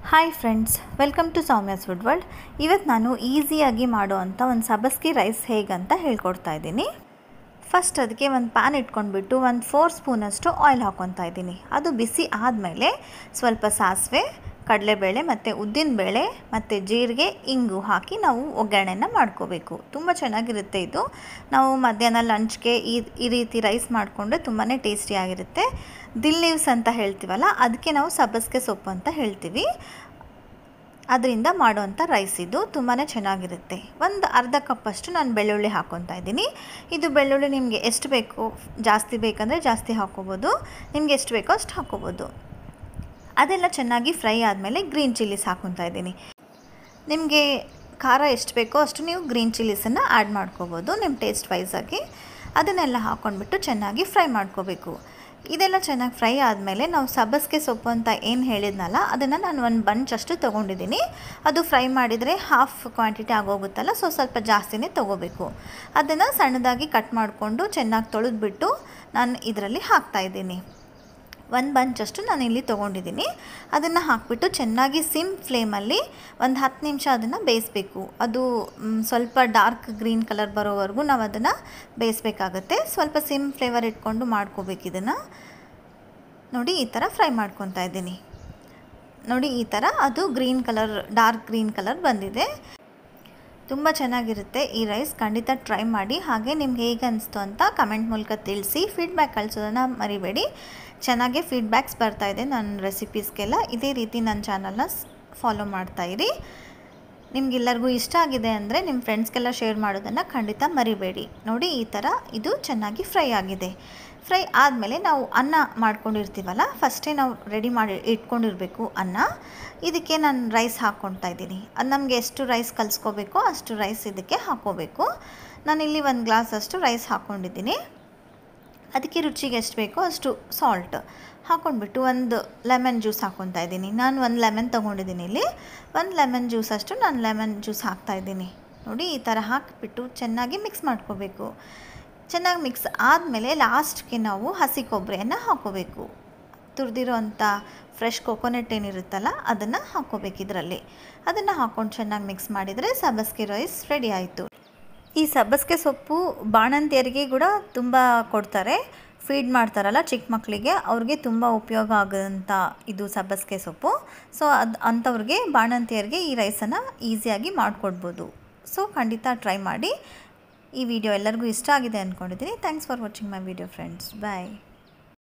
hi friends welcome to Soumya's food world ಇವತ್ತು ನಾನು ಈಸಿಯಾಗಿ ಮಾಡುವಂಥ ಒಂದು ಸಬಸ್ಗಿ ರೈಸ್ ಹೇಗಂತ ಹೇಳ್ಕೊಡ್ತಾ ಇದ್ದೀನಿ ಫಸ್ಟ್ ಅದಕ್ಕೆ ಒಂದು ಪ್ಯಾನ್ ಇಟ್ಕೊಂಡ್ಬಿಟ್ಟು ಒಂದು ಫೋರ್ ಸ್ಪೂನಷ್ಟು ಆಯಿಲ್ ಹಾಕ್ಕೊತಾ ಇದ್ದೀನಿ ಅದು ಬಿಸಿ ಆದಮೇಲೆ ಸ್ವಲ್ಪ ಸಾಸಿವೆ ಕಡಲೆಬೇಳೆ ಮತ್ತು ಉದ್ದಿನಬೇಳೆ ಮತ್ತು ಜೀರಿಗೆ ಇಂಗು ಹಾಕಿ ನಾವು ಒಗ್ಗರಣೆನ ಮಾಡ್ಕೋಬೇಕು ತುಂಬ ಚೆನ್ನಾಗಿರುತ್ತೆ ಇದು ನಾವು ಮಧ್ಯಾಹ್ನ ಲಂಚ್ಗೆ ಈ ಈ ರೀತಿ ರೈಸ್ ಮಾಡಿಕೊಂಡ್ರೆ ತುಂಬಾ ಟೇಸ್ಟಿಯಾಗಿರುತ್ತೆ ದಿಲ್ ಲೀವ್ಸ್ ಅಂತ ಹೇಳ್ತೀವಲ್ಲ ಅದಕ್ಕೆ ನಾವು ಸಬ್ಬಸಿಗೆ ಸೊಪ್ಪು ಅಂತ ಹೇಳ್ತೀವಿ ಅದರಿಂದ ಮಾಡುವಂಥ ರೈಸ್ ಇದು ತುಂಬಾ ಚೆನ್ನಾಗಿರುತ್ತೆ ಒಂದು ಅರ್ಧ ಕಪ್ಪಷ್ಟು ನಾನು ಬೆಳ್ಳುಳ್ಳಿ ಹಾಕ್ಕೊತಾ ಇದ್ದೀನಿ ಇದು ಬೆಳ್ಳುಳ್ಳಿ ನಿಮಗೆ ಎಷ್ಟು ಬೇಕು ಜಾಸ್ತಿ ಬೇಕಂದರೆ ಜಾಸ್ತಿ ಹಾಕ್ಕೋಬೋದು ನಿಮಗೆ ಎಷ್ಟು ಬೇಕೋ ಅಷ್ಟು ಹಾಕ್ಕೋಬೋದು ಅದೆಲ್ಲ ಚೆನ್ನಾಗಿ ಫ್ರೈ ಆದಮೇಲೆ ಗ್ರೀನ್ ಚಿಲ್ಲೀಸ್ ಹಾಕ್ಕೊತಾ ಇದ್ದೀನಿ ನಿಮಗೆ ಖಾರ ಎಷ್ಟು ಬೇಕೋ ಅಷ್ಟು ನೀವು ಗ್ರೀನ್ ಚಿಲ್ಲೀಸನ್ನು ಆ್ಯಡ್ ಮಾಡ್ಕೋಬೋದು ನಿಮ್ಮ ಟೇಸ್ಟ್ ವೈಸಾಗಿ ಅದನ್ನೆಲ್ಲ ಹಾಕ್ಕೊಂಡ್ಬಿಟ್ಟು ಚೆನ್ನಾಗಿ ಫ್ರೈ ಮಾಡ್ಕೋಬೇಕು ಇದೆಲ್ಲ ಚೆನ್ನಾಗಿ ಫ್ರೈ ಆದಮೇಲೆ ನಾವು ಸಬ್ಬಸಿಗೆ ಸೊಪ್ಪು ಅಂತ ಏನು ಹೇಳಿದ್ನಲ್ಲ ಅದನ್ನು ನಾನು ಒಂದು ಬಂಚ್ ಅಷ್ಟು ತೊಗೊಂಡಿದ್ದೀನಿ ಅದು ಫ್ರೈ ಮಾಡಿದರೆ ಹಾಫ್ ಕ್ವಾಂಟಿಟಿ ಆಗೋಗುತ್ತಲ್ಲ ಸೊ ಸ್ವಲ್ಪ ಜಾಸ್ತಿನೇ ತೊಗೋಬೇಕು ಅದನ್ನು ಸಣ್ಣದಾಗಿ ಕಟ್ ಮಾಡಿಕೊಂಡು ಚೆನ್ನಾಗಿ ತೊಳೆದ್ಬಿಟ್ಟು ನಾನು ಇದರಲ್ಲಿ ಹಾಕ್ತಾಯಿದ್ದೀನಿ ಒಂದು ಬಂಚಷ್ಟು ನಾನು ಇಲ್ಲಿ ತೊಗೊಂಡಿದ್ದೀನಿ ಅದನ್ನು ಹಾಕ್ಬಿಟ್ಟು ಚೆನ್ನಾಗಿ ಸಿಮ್ ಫ್ಲೇಮಲ್ಲಿ ಒಂದು ಹತ್ತು ನಿಮಿಷ ಅದನ್ನು ಬೇಯಿಸಬೇಕು ಅದು ಸ್ವಲ್ಪ ಡಾರ್ಕ್ ಗ್ರೀನ್ ಕಲರ್ ಬರೋವರೆಗೂ ನಾವು ಅದನ್ನು ಬೇಯಿಸ್ಬೇಕಾಗತ್ತೆ ಸ್ವಲ್ಪ ಸಿಮ್ ಫ್ಲೇವರ್ ಇಟ್ಕೊಂಡು ಮಾಡ್ಕೋಬೇಕು ಇದನ್ನು ನೋಡಿ ಈ ಥರ ಫ್ರೈ ಮಾಡ್ಕೊತಾ ಇದ್ದೀನಿ ನೋಡಿ ಈ ಥರ ಅದು green colour dark green colour ಬಂದಿದೆ ತುಂಬ ಚೆನ್ನಾಗಿರುತ್ತೆ ಈ ರೈಸ್ ಖಂಡಿತ ಟ್ರೈ ಮಾಡಿ ಹಾಗೆ ನಿಮ್ಗೆ ಹೇಗೆ ಅನಿಸ್ತು ಅಂತ ಕಮೆಂಟ್ ಮೂಲಕ ತಿಳಿಸಿ ಫೀಡ್ಬ್ಯಾಕ್ ಕಳಿಸೋದನ್ನು ಮರಿಬೇಡಿ ಚೆನ್ನಾಗೇ ಫೀಡ್ಬ್ಯಾಕ್ಸ್ ಬರ್ತಾಯಿದೆ ನನ್ನ ರೆಸಿಪೀಸ್ಗೆಲ್ಲ ಇದೇ ರೀತಿ ನನ್ನ ಚಾನಲ್ನ ಫಾಲೋ ಮಾಡ್ತಾಯಿರಿ ನಿಮಗೆಲ್ಲರಿಗೂ ಇಷ್ಟ ಆಗಿದೆ ಅಂದರೆ ನಿಮ್ಮ ಫ್ರೆಂಡ್ಸ್ಗೆಲ್ಲ ಶೇರ್ ಮಾಡೋದನ್ನು ಖಂಡಿತ ಮರಿಬೇಡಿ ನೋಡಿ ಈ ಥರ ಇದು ಚೆನ್ನಾಗಿ ಫ್ರೈ ಆಗಿದೆ ಫ್ರೈ ಆದಮೇಲೆ ನಾವು ಅನ್ನ ಮಾಡ್ಕೊಂಡಿರ್ತೀವಲ್ಲ ಫಸ್ಟೇ ನಾವು ರೆಡಿ ಮಾಡಿ ಇಟ್ಕೊಂಡಿರಬೇಕು ಅನ್ನ ಇದಕ್ಕೆ ನಾನು ರೈಸ್ ಹಾಕ್ಕೊಳ್ತಾ ಇದ್ದೀನಿ ಅದು ನಮಗೆ ಎಷ್ಟು ರೈಸ್ ಕಲಿಸ್ಕೋಬೇಕೋ ಅಷ್ಟು ರೈಸ್ ಇದಕ್ಕೆ ಹಾಕ್ಕೋಬೇಕು ನಾನಿಲ್ಲಿ ಒಂದು ಗ್ಲಾಸ್ ಅಷ್ಟು ರೈಸ್ ಹಾಕ್ಕೊಂಡಿದ್ದೀನಿ ಅದಕ್ಕೆ ರುಚಿಗೆ ಎಷ್ಟು ಬೇಕೋ ಅಷ್ಟು ಸಾಲ್ಟ್ ಹಾಕ್ಕೊಂಡ್ಬಿಟ್ಟು ಒಂದು ಲೆಮನ್ ಜ್ಯೂಸ್ ಹಾಕ್ಕೊತಾ ಇದ್ದೀನಿ ನಾನು ಒಂದು ಲೆಮನ್ ತೊಗೊಂಡಿದ್ದೀನಿ ಇಲ್ಲಿ ಒಂದು ಲೆಮನ್ ಜ್ಯೂಸ್ ಅಷ್ಟು ನಾನು ಲೆಮನ್ ಜ್ಯೂಸ್ ಹಾಕ್ತಾಯಿದ್ದೀನಿ ನೋಡಿ ಈ ಥರ ಹಾಕಿಬಿಟ್ಟು ಚೆನ್ನಾಗಿ ಮಿಕ್ಸ್ ಮಾಡ್ಕೋಬೇಕು ಚೆನ್ನಾಗಿ ಮಿಕ್ಸ್ ಆದಮೇಲೆ ಲಾಸ್ಟ್ಗೆ ನಾವು ಹಸಿ ಕೊಬ್ಬರಿಯನ್ನು ಹಾಕ್ಕೋಬೇಕು ತುರಿದಿರೋ ಅಂಥ ಫ್ರೆಶ್ ಕೊಕೊನೆಟ್ ಏನಿರುತ್ತಲ್ಲ ಅದನ್ನು ಹಾಕ್ಕೋಬೇಕು ಇದರಲ್ಲಿ ಅದನ್ನು ಹಾಕ್ಕೊಂಡು ಚೆನ್ನಾಗಿ ಮಿಕ್ಸ್ ಮಾಡಿದರೆ ಸಬ್ಬಸ್ಗೆ ರೈಸ್ ರೆಡಿ ಆಯಿತು ಈ ಸಬ್ಬಸಿಗೆ ಸೊಪ್ಪು ಬಾಣಂತಿಯರಿಗೆ ಕೂಡ ತುಂಬ ಕೊಡ್ತಾರೆ ಫೀಡ್ ಮಾಡ್ತಾರಲ್ಲ ಚಿಕ್ಕ ಮಕ್ಕಳಿಗೆ ಅವ್ರಿಗೆ ತುಂಬ ಉಪಯೋಗ ಆಗೋಂಥ ಇದು ಸಬ್ಬಸಿಗೆ ಸೊಪ್ಪು ಸೊ ಅದು ಅಂಥವ್ರಿಗೆ ಬಾಣಂತಿಯರಿಗೆ ಈ ರೈಸನ್ನು ಈಸಿಯಾಗಿ ಮಾಡಿಕೊಡ್ಬೋದು ಸೊ ಖಂಡಿತ ಟ್ರೈ ಮಾಡಿ ಈ ವಿಡಿಯೋ ಎಲ್ಲರಿಗೂ ಇಷ್ಟ ಆಗಿದೆ ಅಂದ್ಕೊಂಡಿದ್ದೀನಿ thanks for watching my video friends bye